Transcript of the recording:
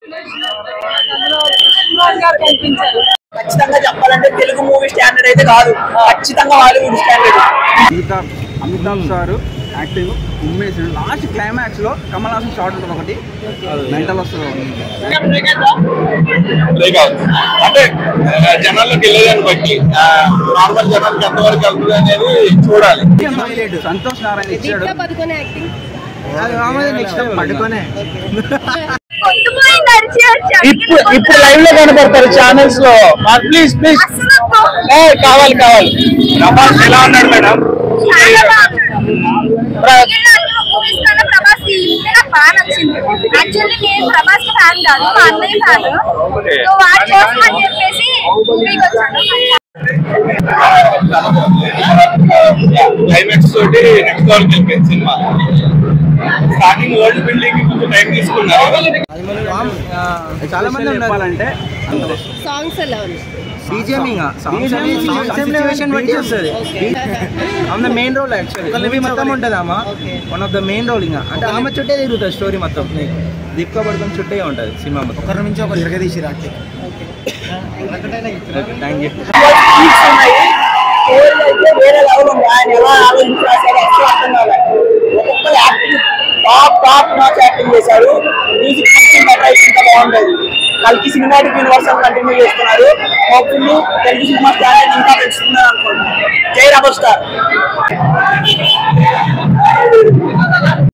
ఖచ్చితంగా చెప్పాలంటే Telugu movie standard అయితే కాదు ఖచ్చితంగా Hollywood standard Amitabh Amitabh sir acting ఉమ్మేసి లాస్ట్ క్లైమాక్స్ లో కమల్ హాసన్ షార్ట్ ఉంటుంది ఒకటి మెంటల్ వస్తుంది బ్రేక్ అవుతుంది అంటే ఆ, జనాల్లోకి వెళ్ళేదాన్ని బట్టి నార్మల్ జనాలకి ఎంతవరకు వెళ్తుంది అనేది చూడాలి సంతోష్ నారాయణ ఇచ్చాడు దీపికా పదుకొనే యాక్టింగ్ నెక్స్ట్ పడుకోనే కొట్టుపోయింది అరిచి వచ్చి ఇప్పుడు ఇప్పుడు లైవ్ లో కనపడతారు ఛానల్స్ లో ప్లీజ్ ప్లీజ్ కావాలి కావాలి ప్రభాస్ ఎలా ఉన్నాడు మేడం మూవీస్ కన్నా ప్రభాస్ ఫిల్మ్ నాకు బాగా నచ్చింది యాక్చువల్లీ నేను ప్రభాస్ కి ఫ్యాన్ కాదు మా అన్నయ్య ఫ్యాన్ సో వాడి కోసం అని చెప్పేసి మూవీకి వచ్చాను క్లైమాక్స్ తోటి నెక్స్ట్ వరకు వెళ్ళిపోయింది సినిమా స్టార్టింగ్ వరల్డ్ బిల్డింగ్ కొంచెం టైం తీసుకున్నారు చాలా మంది చెప్పాలంటే సాంగ్స్ ఎలా ఉంది బీజిఎం ఇంకా సాంగ్స్ సిచ్యువేషన్ బట్టి వస్తుంది ఆమె మెయిన్ రోల్ యాక్చువల్లీ మూవీ మొత్తం ఉంటుంది అమ్మ one of the main role ఇంకా అంటే ఆమె చుట్టే తిరుగుతుంది స్టోరీ మొత్తం దీపికా పడుకొని చుట్టే ఉంటుంది సినిమా మొత్తం ఒకరి నుంచి ఒకరు ఇరగదీసి రాక్టి థ్యాంక్ యూ స్పీక్స్ ఉన్నాయి స్టోరీ అయితే వేరే లెవెల్ ఉంది ఆయన ఎలా ఆలోచించారు అసలు అర్థం కాలేదు ఒక్కొక్కరు acting top top match acting చేశారు మ్యూజిక్ కొంచెం బెటర్ అయితే ఇంకా బాగుంటది కల్కి సినిమాటిక్ యూనివర్సల్ కంటిన్యూ చేస్తున్నారు హోప్ఫుల్లీ తెలుగు సినిమా స్టాండర్డ్ ఇంకా పెంచుతున్నారు అనుకుంటున్నాను జై రబర్ స్టార్